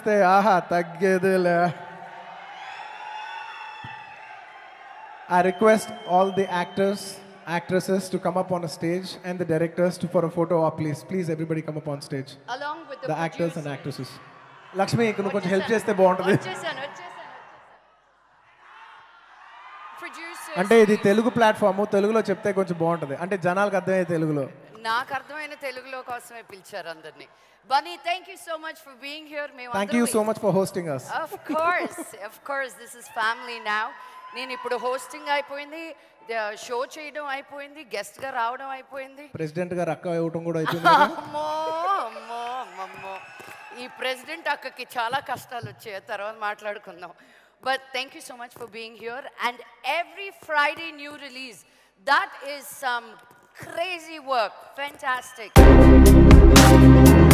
వస్తే ఆహా తగ్గేదిలే I request all the actors, actresses to come up on a stage and the directors to for a photo op, please. Please, everybody come up on stage. along with the, The actors and producer. actresses. Lakshmi ఇక్కడ నువ్వు కొంచెం help చేస్తే బాగుంటుంది వచ్చేసాను వచ్చేసాను producer అంటే ఇది Telugu platform తెలుగులో చెప్తే కొంచెం బాగుంటుంది అంటే జనాలకు అర్థమయ్యే తెలుగులో నాకు అర్థమైన తెలుగులో కోసమే పిలిచారు అందరినీ బనీ thank you so much for being here మేము thank you so much for hosting us of course of course this is family now నేను ఇప్పుడు హోస్టింగ్ అయిపోయింది షో చేయడం అయిపోయింది గెస్ట్ గా రావడం అయిపోయింది ప్రెసిడెంట్ గారు అక్క ఇవ్వటం కూడా అయిపోయింది అమ్మో అమ్మో అమ్మో ఈ ప్రెసిడెంట్ అక్కకి చాలా కష్టాలు వచ్చాయి తర్వాత మాట్లాడుకుందాం but thank you so much for being here and every Friday new release that is some crazy work fantastic